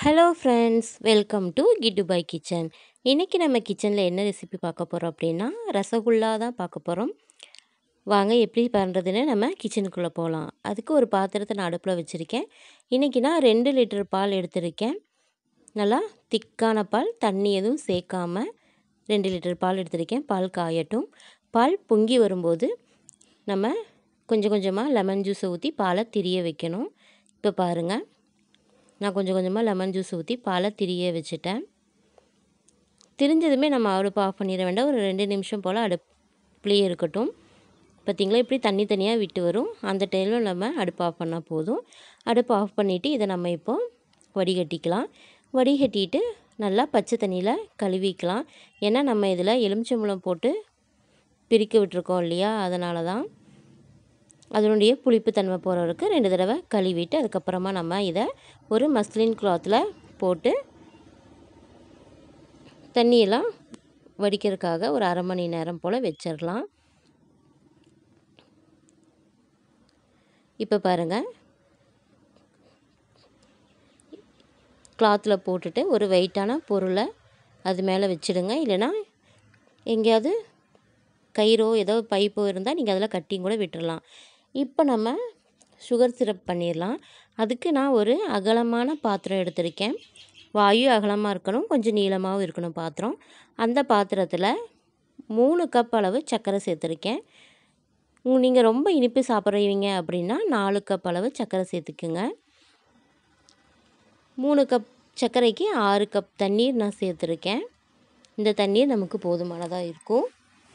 hello friends welcome to Kittu பை kitchen இன்றைக்கி நம்ம கிச்சனில் என்ன ரெசிபி பார்க்க போகிறோம் அப்படின்னா ரசகுல்லா தான் பார்க்க போகிறோம் வாங்க எப்படி பண்ணுறதுன்னு நம்ம கிச்சனுக்குள்ளே போகலாம் அதுக்கு ஒரு பாத்திரத்தை நான் அடுப்பில் வச்சுருக்கேன் இன்றைக்கி நான் ரெண்டு லிட்டர் பால் எடுத்திருக்கேன் நல்லா திக்கான பால் தண்ணி எதுவும் சேர்க்காம ரெண்டு லிட்டர் பால் எடுத்திருக்கேன் பால் காயட்டும் பால் பொங்கி வரும்போது நம்ம கொஞ்சம் கொஞ்சமாக லெமன் ஜூஸை ஊற்றி பாலை திரிய வைக்கணும் இப்போ பாருங்கள் நான் கொஞ்சம் கொஞ்சமாக லெமன் ஜூஸ் ஊற்றி பாலை திரிய வச்சுட்டேன் திரிஞ்சதுமே நம்ம அடுப்பு ஆஃப் பண்ணிட வேண்டாம் ஒரு ரெண்டு நிமிஷம் போல் அடுப்புலேயே இருக்கட்டும் பார்த்திங்களா இப்படி தண்ணி தனியாக விட்டு வரும் அந்த டைமில் நம்ம அடுப்பு ஆஃப் பண்ணால் போதும் அடுப்பு ஆஃப் பண்ணிவிட்டு இதை நம்ம இப்போ வடிகட்டிக்கலாம் வடிகட்டிட்டு நல்லா பச்சை தண்ணியில் கழுவிக்கலாம் ஏன்னா நம்ம இதில் எலுமிச்சம்பழம் போட்டு பிரிக்க விட்டுருக்கோம் இல்லையா அதனால தான் அதனுடைய புளிப்புத்தன்மை போகிற வரைக்கும் ரெண்டு தடவை கழுவிட்டு அதுக்கப்புறமா நம்ம இதை ஒரு மஸ்லின் கிளாத்தில் போட்டு தண்ணியெல்லாம் வடிக்கிறதுக்காக ஒரு அரை மணி நேரம் போல் வச்சிடலாம் இப்போ பாருங்கள் கிளாத்தில் போட்டுட்டு ஒரு வெயிட்டான பொருளை அது மேலே வச்சுடுங்க இல்லைன்னா எங்கேயாவது கயிறோ ஏதோ பைப்போ இருந்தால் நீங்கள் அதில் கட்டியும் கூட விட்டுறலாம் இப்போ நம்ம சுகர் சிரப் பண்ணிடலாம் அதுக்கு நான் ஒரு அகலமான பாத்திரம் எடுத்திருக்கேன் வாயு அகலமாக இருக்கணும் கொஞ்சம் நீளமாகவும் இருக்கணும் பாத்திரம் அந்த பாத்திரத்தில் மூணு கப் அளவு சர்க்கரை சேர்த்துருக்கேன் நீங்கள் ரொம்ப இனிப்பு சாப்பிட்றீங்க அப்படின்னா நாலு கப் அளவு சர்க்கரை சேர்த்துக்குங்க மூணு கப் சர்க்கரைக்கு ஆறு கப் தண்ணீர் நான் சேர்த்துருக்கேன் இந்த தண்ணீர் நமக்கு போதுமானதாக இருக்கும்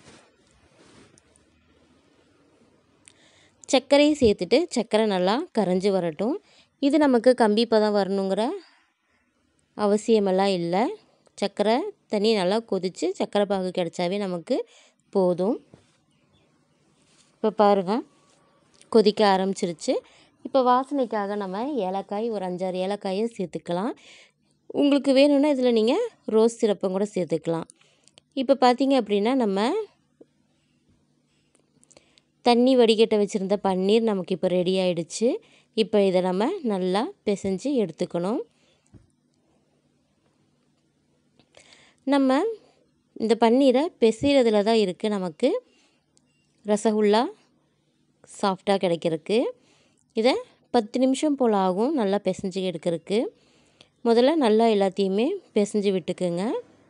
சர்க்கரையை சேர்த்துட்டு சர்க்கரை நல்லா கரைஞ்சி வரட்டும் இது நமக்கு கம்பி பதம் வரணுங்கிற அவசியமெல்லாம் இல்லை சர்க்கரை தண்ணி நல்லா கொதித்து சர்க்கரை பாகு கிடச்சாவே நமக்கு போதும் இப்போ பாருங்கள் கொதிக்க ஆரம்பிச்சிருச்சு இப்போ வாசனைக்காக நம்ம ஏலக்காய் ஒரு அஞ்சாறு ஏலக்காயை சேர்த்துக்கலாம் உங்களுக்கு வேணும்னா இதில் நீங்கள் ரோஸ் சிரப்பும் கூட சேர்த்துக்கலாம் இப்போ பார்த்தீங்க அப்படின்னா நம்ம தண்ணி வடிகட்ட வச்சுருந்த பன்னீர் நமக்கு இப்போ ரெடி ஆகிடுச்சு இப்போ இதை நம்ம நல்லா பிசைஞ்சு எடுத்துக்கணும் நம்ம இந்த பன்னீரை பிசைகிறதுல தான் இருக்குது நமக்கு ரசகுல்லா சாஃப்டாக கிடைக்கிறதுக்கு இதை பத்து நிமிஷம் போல் ஆகும் நல்லா பிசைஞ்சு எடுக்கிறதுக்கு முதல்ல நல்லா எல்லாத்தையுமே பிசைஞ்சு விட்டுக்குங்க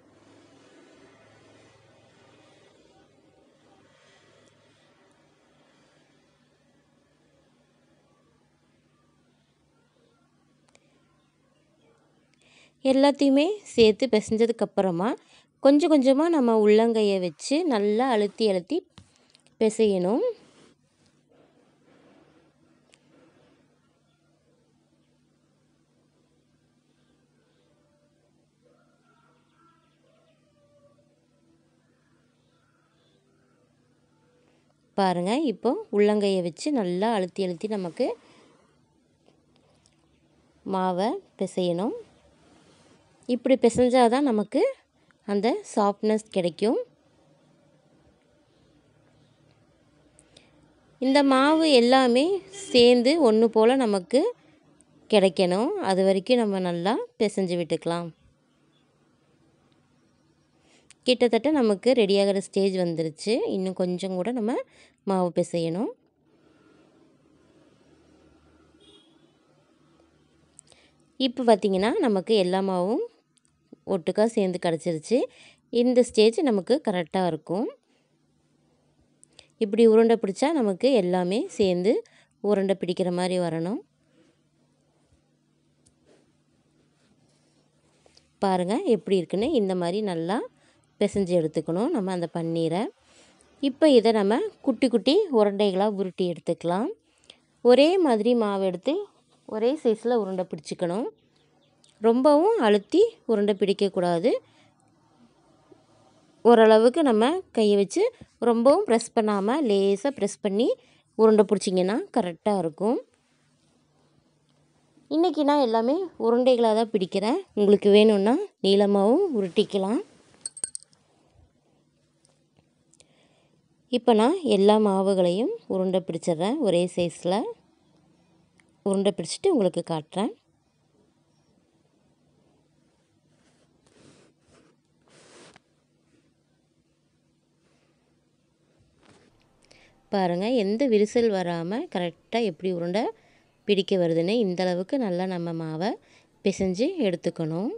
எல்லாத்தையுமே சேர்த்து பிசைஞ்சதுக்கப்புறமா கொஞ்சம் கொஞ்சமாக நம்ம உள்ளங்கையை வச்சு நல்லா அழுத்தி அழுத்தி பிசையணும் பாருங்கள் இப்போ உள்ளங்கையை வச்சு நல்லா அழுத்தி அழுத்தி நமக்கு மாவை பிசையணும் இப்படி பிசைஞ்சால் தான் நமக்கு அந்த சாஃப்ட்னஸ் கிடைக்கும் இந்த மாவு எல்லாமே சேர்ந்து ஒன்று போல் நமக்கு கிடைக்கணும் அது வரைக்கும் நம்ம நல்லா பிசைஞ்சு விட்டுக்கலாம் கிட்டத்தட்ட நமக்கு ரெடியாகிற ஸ்டேஜ் வந்துருச்சு இன்னும் கொஞ்சம் கூட நம்ம மாவு பிசையணும் இப்போ பார்த்திங்கன்னா நமக்கு எல்லா மாவும் ஒட்டுக்கா சேர்ந்து கிடச்சிருச்சு இந்த ஸ்டேஜ் நமக்கு கரெக்டாக இருக்கும் இப்படி உருண்டை பிடிச்சா நமக்கு எல்லாமே சேர்ந்து உருண்டை பிடிக்கிற மாதிரி வரணும் பாருங்கள் எப்படி இருக்குன்னு இந்த மாதிரி நல்லா பிசைஞ்சு எடுத்துக்கணும் நம்ம அந்த பன்னீரை இப்போ இதை நம்ம குட்டி குட்டி உருண்டைகளாக உருட்டி எடுத்துக்கலாம் ஒரே மாதிரி மாவு எடுத்து ஒரே சைஸில் உருண்டை பிடிச்சிக்கணும் ரொம்பவும் அழுத்தி உருண்டை பிடிக்கக்கூடாது ஓரளவுக்கு நம்ம கையை வச்சு ரொம்பவும் ப்ரெஸ் பண்ணாமல் லேசாக ப்ரெஸ் பண்ணி உருண்டை பிடிச்சிங்கன்னா கரெக்டாக இருக்கும் இன்றைக்கி நான் எல்லாமே உருண்டைகளாக தான் பிடிக்கிறேன் உங்களுக்கு வேணும்னா நீளமாகவும் உருட்டிக்கலாம் இப்போ நான் எல்லா மாவுகளையும் உருண்டை பிடிச்சிட்றேன் ஒரே சைஸில் உருண்டை பிடிச்சிட்டு உங்களுக்கு காட்டுறேன் பாருங்கள் எந்த விரிசல் வராமல் கரெக்டாக எப்படி உருண்டை பிடிக்க வருதுன்னு இந்த அளவுக்கு நல்லா நம்ம மாவை பிசைஞ்சு எடுத்துக்கணும்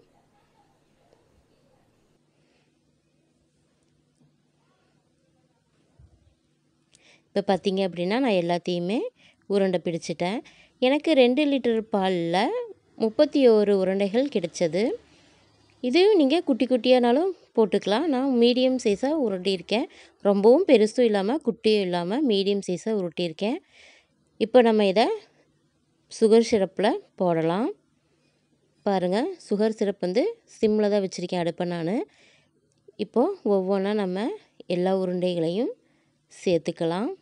இப்போ பார்த்தீங்க அப்படின்னா நான் எல்லாத்தையுமே உருண்டை பிடிச்சிட்டேன் எனக்கு ரெண்டு லிட்டர் பாலில் முப்பத்தி ஓரு உருண்டைகள் கிடைச்சது இதையும் நீங்கள் குட்டி குட்டியானாலும் போட்டுக்கலாம் நான் மீடியம் சைஸாக உருட்டியிருக்கேன் ரொம்பவும் பெருசும் இல்லாமல் குட்டியும் இல்லாமல் மீடியம் சைஸாக உருட்டியிருக்கேன் இப்போ நம்ம இதை சுகர் சிரப்பில் போடலாம் பாருங்கள் சுகர் சிரப் வந்து சிம்மில் தான் வச்சுருக்கேன் அடுப்பை நான் இப்போது ஒவ்வொன்றா நம்ம எல்லா உருண்டைகளையும் சேர்த்துக்கலாம்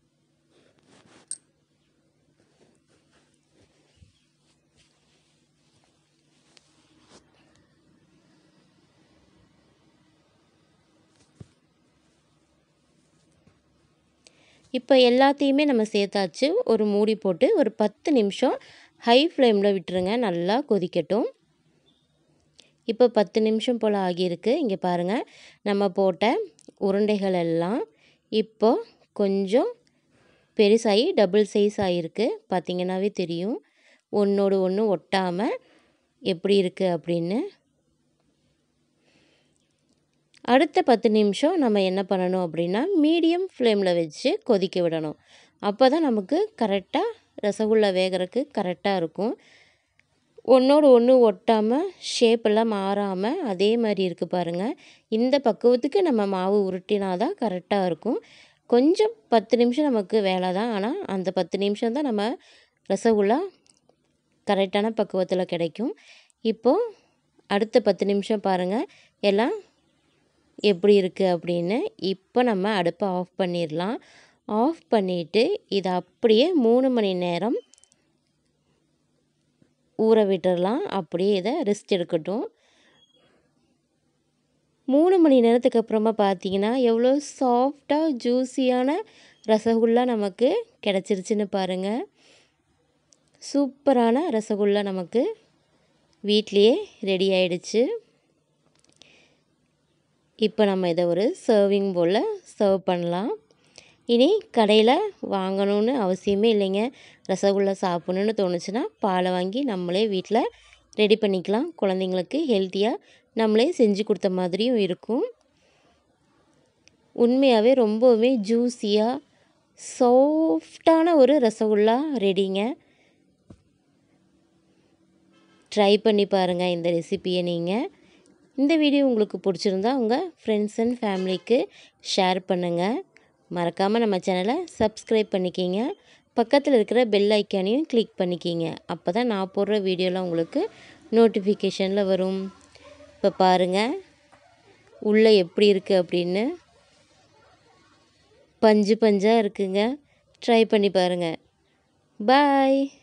இப்போ எல்லாத்தையுமே நம்ம சேர்த்தாச்சு ஒரு மூடி போட்டு ஒரு பத்து நிமிஷம் ஹை ஃப்ளேமில் விட்டுருங்க நல்லா கொதிக்கட்டும் இப்போ பத்து நிமிஷம் போல் ஆகியிருக்கு இங்கே பாருங்கள் நம்ம போட்ட உருண்டைகள் எல்லாம் இப்போ கொஞ்சம் பெருசாகி டபுள் சைஸ் ஆகிருக்கு பார்த்திங்கனாவே தெரியும் ஒன்றோடு ஒன்று ஒட்டாமல் எப்படி இருக்குது அப்படின்னு அடுத்த பத்து நிமிஷம் நம்ம என்ன பண்ணணும் அப்படின்னா மீடியம் ஃப்ளேமில் வச்சு கொதிக்க விடணும் அப்போ தான் நமக்கு கரெக்டாக ரசகுல்லா வேகிறதுக்கு கரெக்டாக இருக்கும் ஒன்றோடு ஒன்று ஒட்டாமல் ஷேப்பெல்லாம் மாறாமல் அதே மாதிரி இருக்குது பாருங்கள் இந்த பக்குவத்துக்கு நம்ம மாவு உருட்டினா தான் கரெக்டாக இருக்கும் கொஞ்சம் பத்து நிமிஷம் நமக்கு வேலை தான் ஆனால் அந்த பத்து நிமிஷம் தான் நம்ம ரசகுல்லா கரெக்டான பக்குவத்தில் கிடைக்கும் இப்போது அடுத்த பத்து நிமிஷம் பாருங்கள் எல்லாம் எப்படி இருக்குது அப்படின்னு இப்போ நம்ம அடுப்பை ஆஃப் பண்ணிடலாம் ஆஃப் பண்ணிவிட்டு இதை அப்படியே மூணு மணி நேரம் ஊற விட்டுடலாம் அப்படியே இதை ரெஸ்ட் எடுக்கட்டும் மூணு மணி நேரத்துக்கு அப்புறமா பார்த்தீங்கன்னா எவ்வளோ சாஃப்டாக ஜூஸியான ரசகுல்லா நமக்கு கிடச்சிருச்சுன்னு பாருங்கள் சூப்பரான ரசகுல்லா நமக்கு வீட்லேயே ரெடி ஆயிடுச்சு இப்போ நம்ம இதை ஒரு சர்விங் போல் சர்வ் பண்ணலாம் இனி கடையில் வாங்கணும்னு அவசியமே இல்லைங்க ரசகுல்லா சாப்பிட்ணுன்னு தோணுச்சுன்னா பாலை வாங்கி நம்மளே வீட்டில் ரெடி பண்ணிக்கலாம் குழந்தைங்களுக்கு ஹெல்த்தியாக நம்மளே செஞ்சு கொடுத்த மாதிரியும் இருக்கும் உண்மையாகவே ரொம்பவுமே ஜூஸியாக சாஃப்டான ஒரு ரசகுல்லா ரெடிங்க ட்ரை பண்ணி பாருங்கள் இந்த ரெசிப்பியை நீங்கள் இந்த வீடியோ உங்களுக்கு பிடிச்சிருந்தா உங்கள் ஃப்ரெண்ட்ஸ் அண்ட் ஃபேமிலிக்கு ஷேர் பண்ணுங்கள் மறக்காமல் நம்ம சேனலை சப்ஸ்கிரைப் பண்ணிக்கிங்க பக்கத்தில் இருக்கிற பெல் ஐக்கானையும் கிளிக் பண்ணிக்கிங்க அப்போ தான் நான் போடுற வீடியோலாம் உங்களுக்கு நோட்டிஃபிகேஷனில் வரும் இப்போ பாருங்கள் உள்ளே எப்படி இருக்குது அப்படின்னு பஞ்சு பஞ்சாக இருக்குங்க ட்ரை பண்ணி பாருங்கள் பாய்